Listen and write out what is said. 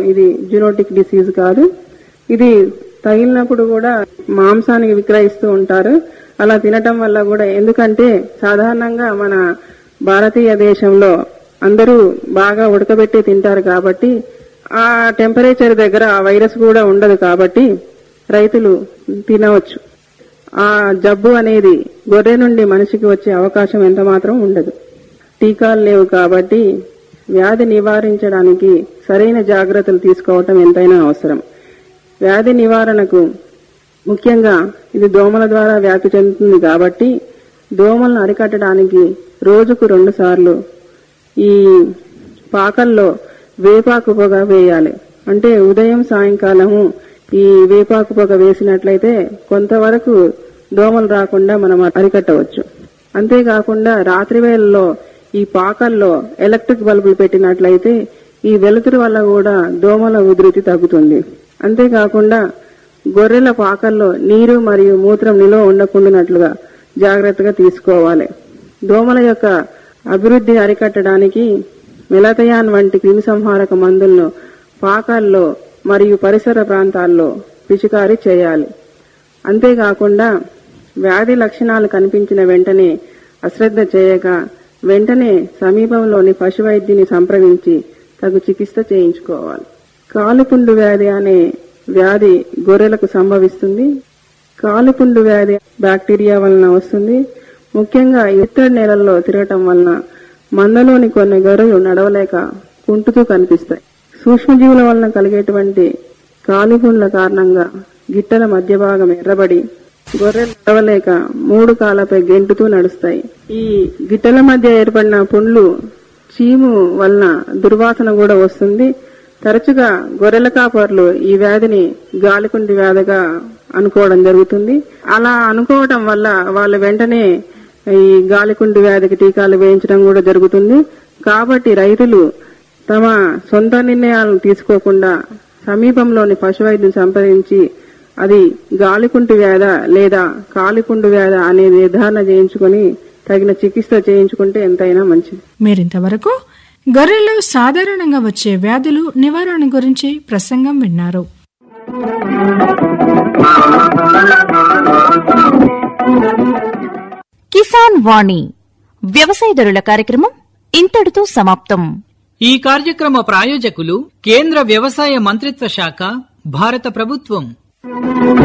ఇది zoonotic disease కాదు ఇది తగిలినప్పుడు కూడా మాంసానికి విక్రయిస్తూ ఉంటారు అలా తినటం వల్ల కూడా ఎందుకంటే సాధారణంగా మన భారతీయ దేశంలో అందరూ బాగా ఉడకబెట్టి తింటారు కాబట్టి ఆ టెంపరేచర్ దగ్గర ఆ వైరస్ కూడా ఉండదు కాబట్టి రైతులు తినవచ్చు ఆ జబ్బు అనేది గొర్రె నుండి మనిషికి వచ్చే అవకాశం ఎంత మాత్రం ఉండదు టీకాలు లేవు కాబట్టి వ్యాధి నివారించడానికి సరైన జాగ్రత్తలు తీసుకోవటం ఎంతైనా అవసరం వ్యాధి నివారణకు ముఖ్యంగా ఇది దోమల ద్వారా వ్యాప్తి చెందుతుంది కాబట్టి దోమలను అరికట్టడానికి రోజుకు రెండు సార్లు ఈ పాకల్లో వేపాకు పొగ వేయాలి అంటే ఉదయం సాయంకాలము ఈ వేపాకు పొగ వేసినట్లయితే కొంతవరకు దోమలు రాకుండా మనం అరికట్టవచ్చు అంతేకాకుండా రాత్రి వేళల్లో ఈ పాకల్లో ఎలక్ట్రిక్ బల్బులు పెట్టినట్లయితే ఈ వెలుతురు వల్ల కూడా దోమల ఉధృతి తగ్గుతుంది అంతేకాకుండా గొర్రెల పాకల్లో నీరు మరియు మూత్రం నిల్వ ఉండకుండానట్లుగా జాగ్రత్తగా తీసుకోవాలి దోమల యొక్క అభివృద్ధిని అరికట్టడానికి మెలతయాన్ వంటి క్రిమిసంహారక మందులను పాకాల్లో మరియు పరిసర ప్రాంతాల్లో పిచికారీ చేయాలి అంతేకాకుండా వ్యాధి లక్షణాలు కనిపించిన వెంటనే అశ్రద్ధ చేయక వెంటనే సమీపంలోని పశు వైద్యుని సంప్రదించి తగు చికిత్స చేయించుకోవాలి కాలుపుండు వ్యాధి అనే వ్యాధి గొర్రెలకు సంభవిస్తుంది కాలుపుండు వ్యాధి బ్యాక్టీరియా వలన వస్తుంది ముఖ్యంగా ఇత్తడి నేలల్లో తిరగటం వలన మందలోని కొన్ని గొర్రెలు నడవలేక కుంటుతూ కనిపిస్తాయి సూక్ష్మజీవుల వలన కలిగేటువంటి కాలిపుండ్ల కారణంగా గిట్టల మధ్య భాగం ఎర్రబడి గొర్రెలు నడవలేక మూడు కాళ్ళపై గెంటుతూ నడుస్తాయి ఈ గిట్టల మధ్య ఏర్పడిన పుండ్లు చీము వలన దుర్వాసన కూడా వస్తుంది తరచుగా గొర్రెల కాపర్లు ఈ వ్యాధిని గాలికుండి వ్యాధిగా అనుకోవడం జరుగుతుంది అలా అనుకోవడం వల్ల వాళ్ళు వెంటనే ఈ గాలికుండి వ్యాధికి టీకాలు వేయించడం కూడా జరుగుతుంది కాబట్టి రైతులు తమ సొంత నిర్ణయాలను తీసుకోకుండా సమీపంలోని పశువైద్యుని సంప్రదించి అది గాలికుంటు వ్యాధ లేదా కాలిపుండు వ్యాధ అనే నిర్ధారణ చేయించుకొని తగిన చికిత్స చేయించుకుంటే ఎంతైనా మంచిది మీరింతవరకు గొర్రెల్లో సాధారణంగా వచ్చే వ్యాధులు నివారణ గురించి ప్రసంగం విన్నారు కిసాన్ వాణి వ్యవసాయదారుల కార్యక్రమం ఇంతటితో సమాప్తం ఈ కార్యక్రమ ప్రాయోజకులు కేంద్ర వ్యవసాయ మంత్రిత్వ శాఖ భారత ప్రభుత్వం